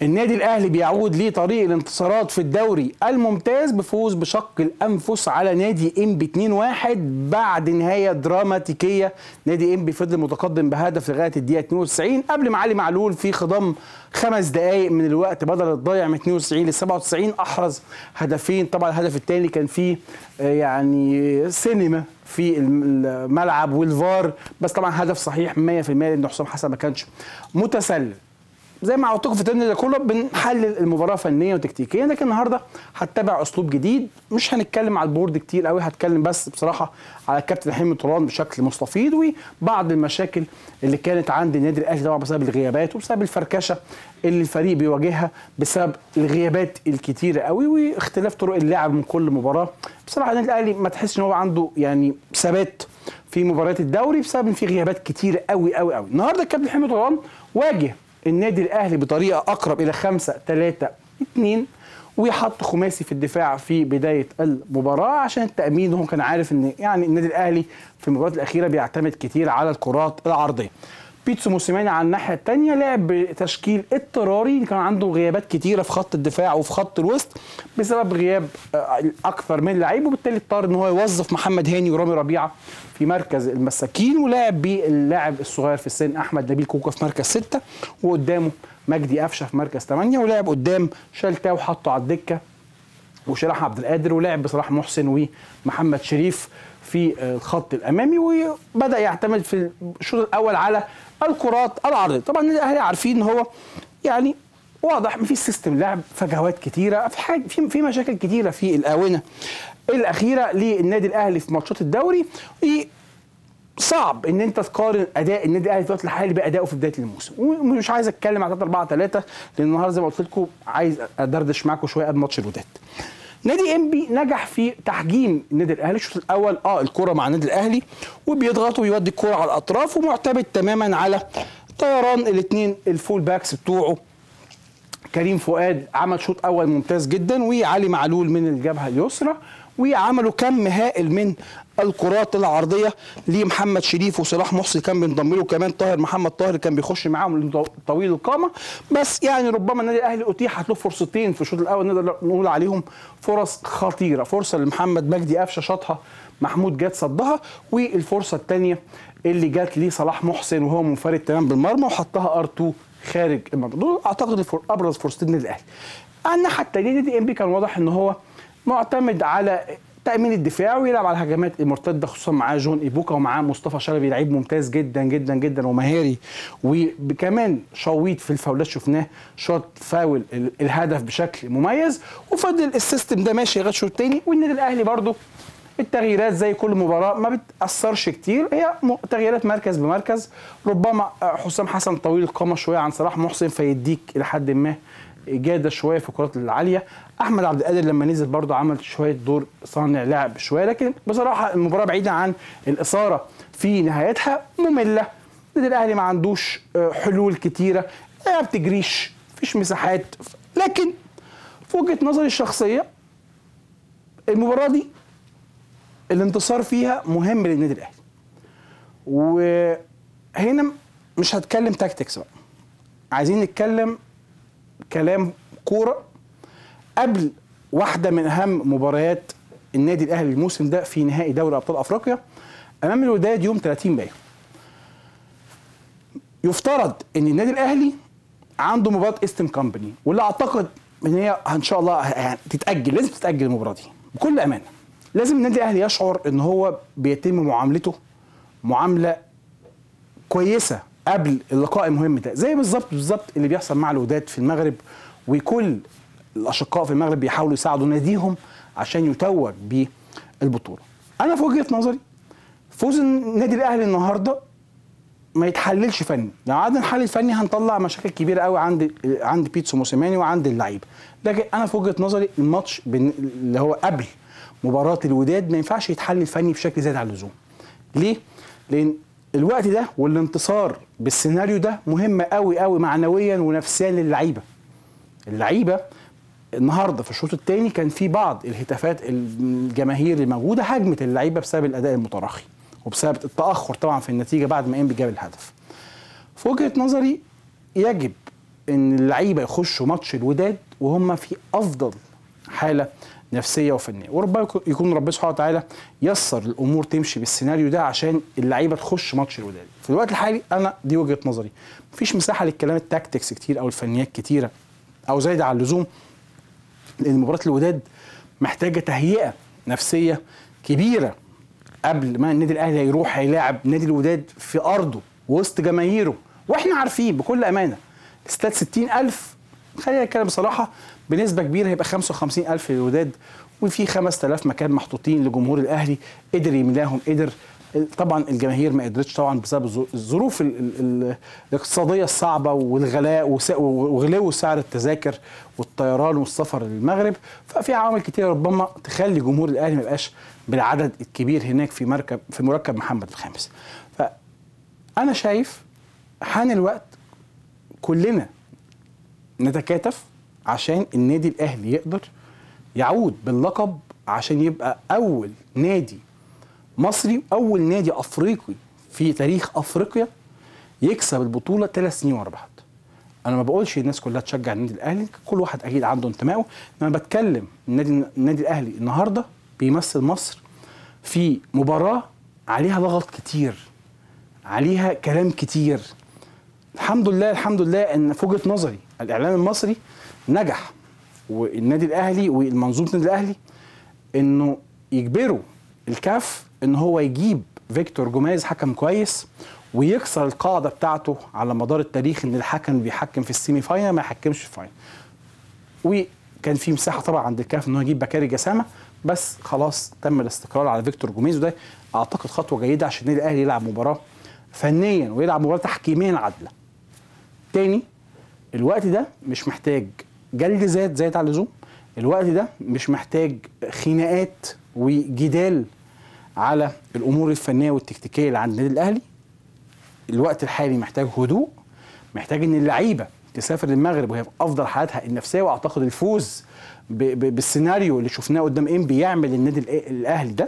النادي الاهلي بيعود لطريق الانتصارات في الدوري الممتاز بفوز بشق الانفس على نادي انبي 2-1 بعد نهايه دراماتيكيه نادي انبي فضل متقدم بهدف لغايه الدقيقه 92 قبل ما علي معلول في خضم خمس دقائق من الوقت بدل الضايع من 92 ل 97 احرز هدفين طبعا الهدف الثاني كان فيه آه، يعني سينما في الملعب والفار بس طبعا هدف صحيح 100% لان حسام حسن ما كانش متسلل زي ما عودتكم في الترند ده كله بنحلل المباراه فنيا وتكتيكيا لكن النهارده هتبع اسلوب جديد مش هنتكلم على البورد كتير قوي هتكلم بس بصراحه على الكابتن حلمي طولان بشكل مستفيض وبعض المشاكل اللي كانت عند النادي الاهلي طبعا بسبب الغيابات وبسبب الفركشه اللي الفريق بيواجهها بسبب الغيابات الكتيره قوي واختلاف طرق اللعب من كل مباراه بصراحه النادي الاهلي ما تحسش ان هو عنده يعني ثبات في مباريات الدوري بسبب ان في غيابات كتيره قوي قوي قوي النهارده الكابتن حلمي طولان واجه النادي الاهلي بطريقه اقرب الى 5 3 2 ويحط خماسي في الدفاع في بدايه المباراه عشان التامين هو كان عارف ان يعني النادي الاهلي في المباريات الاخيره بيعتمد كتير على الكرات العرضيه بيتسو موسيماني على الناحيه الثانيه لعب بتشكيل اضطراري كان عنده غيابات كتيره في خط الدفاع وفي خط الوسط بسبب غياب آه، اكثر من لعيب وبالتالي اضطر ان هو يوظف محمد هاني ورامي ربيعه في مركز المساكين ولعب باللاعب الصغير في السن احمد نبيل كوكا في مركز سته وقدامه مجدي قفشه في مركز ثمانيه ولعب قدام شلتاو وحطه على الدكه وشراح عبد القادر ولعب بصلاح محسن ومحمد شريف في الخط الامامي وبدا يعتمد في الشوط الاول على الكرات العرضيه طبعا النادي الاهلي عارفين ان هو يعني واضح في سيستم لعب فجوات كتيره في حاجه في في مشاكل كتيره في الاونه الاخيره للنادي الاهلي في ماتشات الدوري صعب ان انت تقارن اداء النادي الاهلي في الوقت الحالي بادائه في بدايه الموسم ومش عايز اتكلم على 3 4 3 لان النهارده زي ما قلت لكم عايز ادردش معاكم شويه قبل ماتش الوداد نادي انبي نجح في تحجيم النادي الاهلي الشوط الاول اه الكره مع النادي الاهلي وبيضغط ويودي الكره على الاطراف ومعتمد تماما على طيران الاثنين الفول باكس بتوعه كريم فؤاد عمل شوط اول ممتاز جدا وعلي معلول من الجبهه اليسرى وعملوا كم هائل من الكرات العرضيه لمحمد شريف وصلاح محسن كان بينضم له كمان طاهر محمد طاهر كان بيخش معاهم طويل القامه بس يعني ربما النادي الاهلي اتيحت له فرصتين في الشوط الاول نقدر نقول عليهم فرص خطيره فرصه لمحمد مجدي قفشه شاطها محمود جات صدها والفرصه الثانيه اللي جات لصلاح محسن وهو منفرد تمام بالمرمى وحطها ار 2 خارج المرمى دول اعتقد ابرز فرصتين النادي الاهلي على الناحيه الثانيه نادي ام بي كان واضح ان هو معتمد على تامين الدفاع ويلعب على الهجمات المرتده خصوصا معاه جون ايبوكا ومعاه مصطفى شلبي لعيب ممتاز جدا جدا جدا ومهاري وكمان شويط في الفاولات شفناه شوط فاول الهدف بشكل مميز وفضل السيستم ده ماشي لغايه الشوط الثاني والنادي الاهلي برده التغييرات زي كل مباراه ما بتاثرش كتير هي تغييرات مركز بمركز ربما حسام حسن طويل القامه شويه عن صلاح محسن فيديك الى حد ما اجاده شويه في الكرات العاليه احمد عبد القادر لما نزل برضه عمل شويه دور صانع لعب شويه لكن بصراحه المباراه بعيده عن الاثاره في نهايتها ممله النادي الاهلي ما عندوش آه، حلول كتيره ما بتجريش مفيش مساحات لكن في وجهه نظري الشخصيه المباراه دي الانتصار فيها مهم للنادي الاهلي وهنا مش هتكلم تاكتكس بقى عايزين نتكلم كلام كوره قبل واحده من اهم مباريات النادي الاهلي الموسم ده في نهائي دوري ابطال افريقيا امام الوداد يوم 30 مايو يفترض ان النادي الاهلي عنده مباراه ايستن كومباني واللي اعتقد ان هي ان شاء الله يعني تتاجل لازم تتاجل المباراه دي بكل امانه لازم النادي الاهلي يشعر ان هو بيتم معاملته معامله كويسه قبل اللقاء المهم ده زي بالظبط بالظبط اللي بيحصل مع الوداد في المغرب وكل الاشقاء في المغرب بيحاولوا يساعدوا ناديهم عشان يتوج بالبطوله انا في وجهه نظري فوز النادي الاهلي النهارده ما يتحللش فني يعني عاد الحل الفني هنطلع مشاكل كبيره قوي عند عند بيتسو موسيماني وعند اللعيبه لكن انا في وجهه نظري الماتش اللي هو قبل مباراه الوداد ما ينفعش يتحلل فني بشكل زياده عن اللزوم ليه لان الوقت ده والانتصار بالسيناريو ده مهم قوي قوي معنويا ونفسيا للعيبه اللعيبه النهارده في الشوط الثاني كان في بعض الهتافات الجماهير الموجوده هاجمت اللعيبه بسبب الاداء المتراخي وبسبب التاخر طبعا في النتيجه بعد ما انبي جاب الهدف في وجهه نظري يجب ان اللعيبه يخشوا ماتش الوداد وهم في افضل حاله نفسيه وفنيه وربما يكون ربنا سبحانه وتعالى يسر الامور تمشي بالسيناريو ده عشان اللعيبه تخش ماتش الوداد في الوقت الحالي انا دي وجهه نظري مفيش مساحه للكلام التاكتكس كتير او الفنيات كتيره او زايده على اللزوم لان مباراه الوداد محتاجه تهيئه نفسيه كبيره قبل ما النادي الاهلي هيروح هيلاعب نادي الوداد في ارضه وسط جماهيره واحنا عارفين بكل امانه استاد 60000 خلينا نتكلم بصراحه بنسبه كبيره هيبقى 55000 للوداد وفي 5000 مكان محطوطين لجمهور الاهلي قدر يملاهم قدر طبعا الجماهير ما قدرتش طبعا بسبب الظروف الاقتصاديه الصعبه والغلاء وغلو سعر التذاكر والطيران والسفر للمغرب ففي عوامل كتير ربما تخلي جمهور الاهلي ما يبقاش بالعدد الكبير هناك في مركب في مركب محمد الخامس فانا شايف حان الوقت كلنا نتكاتف عشان النادي الاهلي يقدر يعود باللقب عشان يبقى اول نادي مصري اول نادي افريقي في تاريخ افريقيا يكسب البطوله ثلاث سنين ورا بعض انا ما بقولش الناس كلها تشجع النادي الاهلي كل واحد اكيد عنده انتمائه انا بتكلم النادي النادي الاهلي النهارده بيمثل مصر في مباراه عليها ضغط كتير عليها كلام كتير الحمد لله الحمد لله ان في وجهه نظري الاعلام المصري نجح والنادي الاهلي والمنظومه النادي الاهلي انه يجبروا الكاف ان هو يجيب فيكتور جوميز حكم كويس ويكسر القاعده بتاعته على مدار التاريخ ان الحكم بيحكم في السيمي فاينل ما يحكمش في الفاينل وكان في مساحه طبعا عند الكاف ان هو يجيب بكاري جسامه بس خلاص تم الاستقرار على فيكتور جوميز وده اعتقد خطوه جيده عشان النادي الاهلي يلعب مباراه فنيا ويلعب مباراه تحكيميا عادله تاني الوقت ده مش محتاج جلد ذات زايد على اللزوم الوقت ده مش محتاج خناقات وجدال على الامور الفنيه والتكتيكيه اللي عند النادي الاهلي الوقت الحالي محتاج هدوء محتاج ان اللعيبه تسافر للمغرب وهي في افضل حالاتها النفسيه واعتقد الفوز بالسيناريو اللي شفناه قدام انبي يعمل النادي الاهلي ده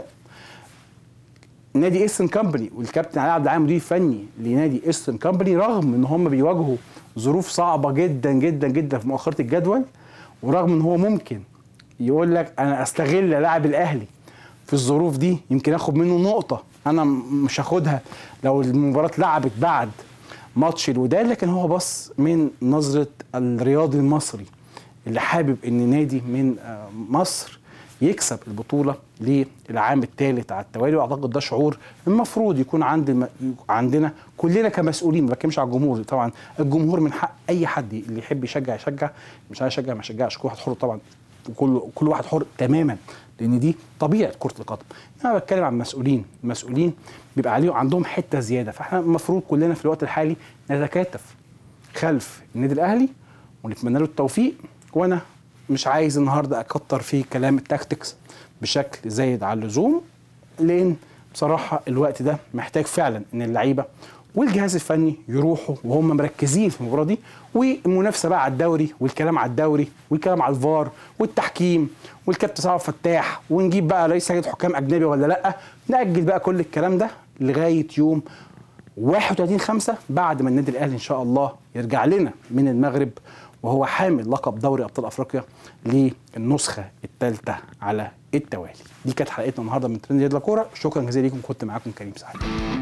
نادي ايسترن كامباني والكابتن علي عبد العال مدير فني لنادي ايسترن كامباني رغم ان هم بيواجهوا ظروف صعبه جدا جدا جدا في مؤخره الجدول ورغم ان هو ممكن يقول لك انا استغل لاعب الاهلي في الظروف دي يمكن اخد منه نقطه انا مش هاخدها لو المباراه اتلعبت بعد ماتش الوداد لكن هو بص من نظره الرياضي المصري اللي حابب ان نادي من مصر يكسب البطوله للعام الثالث على التوالي واعتقد ده شعور المفروض يكون عند الم... عندنا كلنا كمسؤولين ما بتكلمش على الجمهور طبعا الجمهور من حق اي حد اللي يحب يشجع يشجع مش عايز يشجع ما يشجعش كل واحد حر طبعا كل كل واحد حر تماما لان دي طبيعه كره القدم انا بتكلم عن مسؤولين المسؤولين بيبقى عليهم عندهم حته زياده فاحنا المفروض كلنا في الوقت الحالي نتكاتف خلف النادي الاهلي ونتمنى له التوفيق وانا مش عايز النهارده اكتر في كلام التاكتكس بشكل زايد على اللزوم لان بصراحه الوقت ده محتاج فعلا ان اللعيبه والجهاز الفني يروحوا وهم مركزين في المباراه دي والمنافسه بقى على الدوري والكلام على الدوري والكلام على الفار والتحكيم والكابتن سعد فتاح ونجيب بقى رئيس لجنه حكام اجنبي ولا لا ناجل بقى كل الكلام ده لغايه يوم 31 5 بعد ما النادي الاهلي ان شاء الله يرجع لنا من المغرب وهو حامل لقب دوري ابطال افريقيا للنسخه الثالثه على التوالي دي كانت حلقتنا النهارده من ترند يد كوره شكرا جزيلا ليكم كنت معاكم كريم سعيد